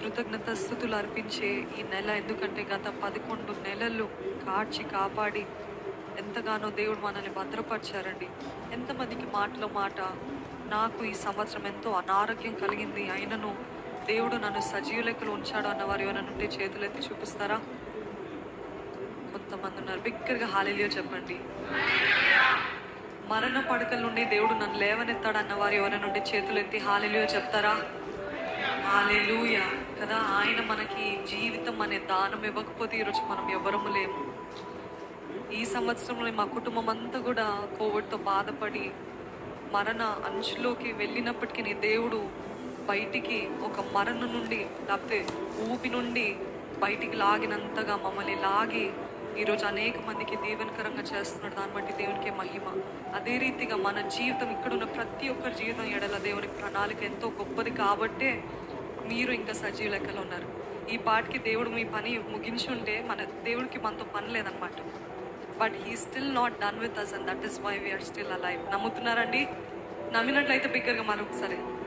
కృతజ్ఞత స్థుతులు అర్పించే ఈ నెల ఎందుకంటే గత పదకొండు నెలలు కాచి కాపాడి ఎంతగానో దేవుడు మనల్ని భద్రపరిచారండి ఎంతమందికి మాటలో మాట నాకు ఈ సంవత్సరం ఎంతో అనారోగ్యం కలిగింది అయినను దేవుడు నన్ను సజీవ లెక్కలు ఉంచాడు అన్న వారు ఎవరైనా ఉంటే చేతులెత్తి చూపిస్తారా కొంతమంది ఉన్నారు బిగ్గరగా హాలిలియో చెప్పండి మరణ పడకల నుండి దేవుడు నన్ను లేవనెత్తాడు అన్న వారు ఎవరైనా ఉంటే చేతులెత్తి హాలిలియో చెప్తారా హాలెలూయ కదా ఆయన మనకి జీవితం అనే దానం ఇవ్వకపోతే ఈరోజు మనం ఎవరము లేము ఈ సంవత్సరంలో మా కుటుంబం అంతా కూడా కోవిడ్తో బాధపడి మరణ అంచులోకి వెళ్ళినప్పటికీ నీ దేవుడు బయటికి ఒక మరణం నుండి లేకపోతే ఊపి నుండి బయటికి లాగినంతగా మమ్మల్ని లాగి ఈరోజు అనేక మందికి దీవెనకరంగా చేస్తున్నాడు దాన్ని బట్టి దేవునికి మహిమ అదే రీతిగా మన జీవితం ఇక్కడున్న ప్రతి ఒక్కరి జీవితం ఎడల దేవుని ప్రణాళిక ఎంతో గొప్పది కాబట్టే మీరు ఇంకా సజీవ లెక్కలో ఉన్నారు ఈ పాటికి దేవుడు మీ పని ముగించి ఉంటే మన దేవుడికి మనతో పని లేదనమాట but he still not done with us and that is why we are still alive నమ్ముతున్నారండి నమ్మినట్లయితే బిగ్గరగా మరొకసారి